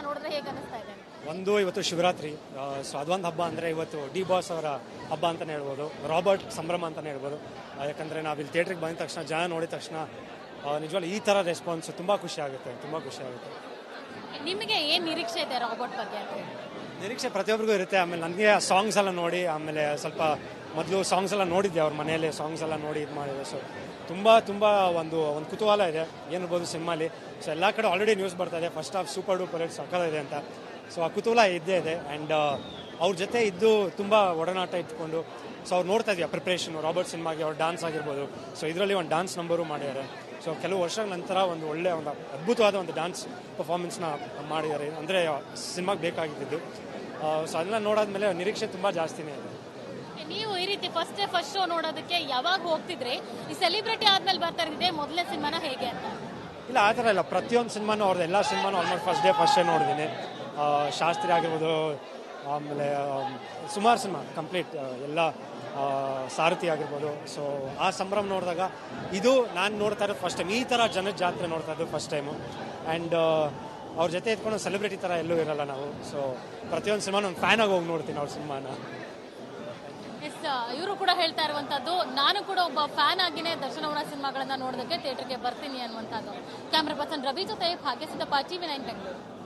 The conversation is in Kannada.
ನೋಡಿದ್ರೆ ಹೇಗೆ ಅನಿಸ್ತಾ ಇದೆ ಒಂದು ಇವತ್ತು ಶಿವರಾತ್ರಿ ಸೊ ಅದೊಂದು ಹಬ್ಬ ಅಂದರೆ ಇವತ್ತು ಡಿ ಬಾಸ್ ಅವರ ಹಬ್ಬ ಅಂತಲೇ ಹೇಳ್ಬೋದು ರಾಬರ್ಟ್ ಸಂಭ್ರಮ ಅಂತಲೇ ಹೇಳ್ಬೋದು ಆ, ಯಾಕಂದರೆ ನಾವು ಇಲ್ಲಿ ಥಿಯೇಟ್ರಿಗೆ ಬಂದ ತಕ್ಷಣ ಜನ ನೋಡಿದ ತಕ್ಷಣ ನಿಜವಾಗ್ಲೂ ಈ ಥರ ರೆಸ್ಪಾನ್ಸ್ ತುಂಬ ಖುಷಿ ಆಗುತ್ತೆ ತುಂಬ ಖುಷಿ ಆಗುತ್ತೆ ನಿಮಗೆ ಏನ್ ನಿರೀಕ್ಷೆ ಇದೆ ರಾಬರ್ಟ್ ಬಗ್ಗೆ ಅಂತ ಹೇಳಿ? ನಿರೀಕ್ಷೆ ಪ್ರತಿಯೊಬ್ಬರಿಗೂ ಇರುತ್ತೆ ಆಮೇಲೆ ನನಗೆ ಸಾಂಗ್ಸ್ ಎಲ್ಲ ನೋಡಿ ಆಮೇಲೆ ಸ್ವಲ್ಪ ಮೊದಲು ಸಾಂಗ್ಸ್ ಎಲ್ಲ ನೋಡಿದ್ದೆ ಅವ್ರ ಮನೆಯಲ್ಲಿ ಸಾಂಗ್ಸ್ ಎಲ್ಲ ನೋಡಿ ಇದು ಮಾಡಿದೆ ಸೊ ತುಂಬ ತುಂಬ ಒಂದು ಒಂದು ಕುತೂಹಲ ಇದೆ ಏನಿರ್ಬೋದು ಸಿನಿಮಾಲಿ ಸೊ ಎಲ್ಲ ಕಡೆ ಆಲ್ರೆಡಿ ನ್ಯೂಸ್ ಬರ್ತಾ ಇದೆ first half super duper hit ಸಕ್ಕದಿದೆ ಅಂತ ಸೊ ಆ ಕುತೂಹಲ ಇದ್ದೇ ಇದೆ ಆ್ಯಂಡ್ ಅವ್ರ ಜೊತೆ ಇದ್ದು ತುಂಬ ಒಡನಾಟ ಇಟ್ಕೊಂಡು ಸೊ ಅವ್ರು ನೋಡ್ತಾ ಇದೀವಿ ಪ್ರಿಪ್ರೇಷನ್ ರಾಬರ್ಟ್ ಸಿನಿಮಾಗೆ ಅವ್ರ ಡಾನ್ಸ್ ಆಗಿರ್ಬೋದು ಸೊ ಇದರಲ್ಲಿ ಒಂದು ಡಾನ್ಸ್ ನಂಬರು ಮಾಡಿದ್ದಾರೆ ಸೊ ಕೆಲವು ವರ್ಷಗಳ ನಂತರ ಒಂದು ಒಳ್ಳೆ ಒಂದು ಅದ್ಭುತವಾದ ಒಂದು ಡಾನ್ಸ್ ಪರ್ಫಾರ್ಮೆನ್ಸ್ನ ಮಾಡಿದ್ದಾರೆ ಅಂದರೆ ಸಿನಿಮಾಗೆ ಬೇಕಾಗಿದ್ದು ಸೊ ಅದನ್ನ ನೋಡಾದ್ಮೇಲೆ ನಿರೀಕ್ಷೆ ತುಂಬ ಜಾಸ್ತಿನೇ ಇದೆ ನೀವು ಈ ರೀತಿ ಫಸ್ಟ್ ಡೇ ಫಸ್ಟ್ ಶೋ ನೋಡೋದಕ್ಕೆ ಯಾವಾಗ ಹೋಗ್ತಿದ್ರಿ ಈ ಸೆಲಿಬ್ರಿಟಿ ಆದ್ಮೇಲೆ ಬರ್ತಾ ಇದ್ದೆ ಮೊದಲನೇ ಸಿನಿಮಾನ ಹೇಗೆ ಅಂತ ಇಲ್ಲ ಆ ಥರ ಇಲ್ಲ ಪ್ರತಿಯೊಂದು ಸಿನಿಮಾನು ಅವ್ರದ್ದು ಎಲ್ಲ ಸಿನಿಮಾನು almost first day first day ನೋಡಿದ್ದೀನಿ ಆ, ಶಾಸ್ತ್ರಿ ಆಗಿರ್ಬೋದು ಆಮೇಲೆ ಸುಮಾರು ಸಿನಿಮಾ ಕಂಪ್ಲೀಟ್ ಎಲ್ಲ ಆ, ಸಾರಥಿ ಆಗಿರ್ಬೋದು ಸೊ ಆ ಸಂಭ್ರಮ ನೋಡಿದಾಗ ಇದು ನಾನು ನೋಡ್ತಾ ಇರೋದು ಫಸ್ಟ್ ಟೈಮ್ ಈ ಥರ ಜನದ ಜಾತ್ರೆ ನೋಡ್ತಾ ಇದ್ದು ಫಸ್ಟ್ ಟೈಮು ಆ್ಯಂಡ್ ಅವ್ರ ಜೊತೆ ಇದ್ಕೊಂಡು ಸೆಲೆಬ್ರಿಟಿ ಥರ ಎಲ್ಲೂ ಇರಲ್ಲ ನಾವು ಸೊ ಪ್ರತಿಯೊಂದು ಸಿನಿಮಾನು ಒಂದು ಫ್ಯಾನ್ ಆಗಿ ಹೋಗಿ ನೋಡ್ತೀನಿ ಅವ್ರ ಸಿನಿಮಾನ ಎಸ್ ಇವರು ಕೂಡ ಹೇಳ್ತಾ ಇರುವಂತದ್ದು ನಾನು ಕೂಡ ಒಬ್ಬ ಫ್ಯಾನ್ ಆಗಿನೇ ದರ್ಶನ ಅವರ ಸಿನಿಮಾಗಳನ್ನ ನೋಡೋದಕ್ಕೆ ಥಿಯೇಟರ್ಗೆ ಬರ್ತೀನಿ ಅನ್ನುವಂಥದ್ದು ಕ್ಯಾಮ್ರಾ ಪರ್ಸನ್ ರವಿ ಜೊತೆ ಭಾಗ್ಯಸಿದ್ದಪ್ಪ ಟಿವಿ ನೈನ್ ಬೆಂಗಳೂರು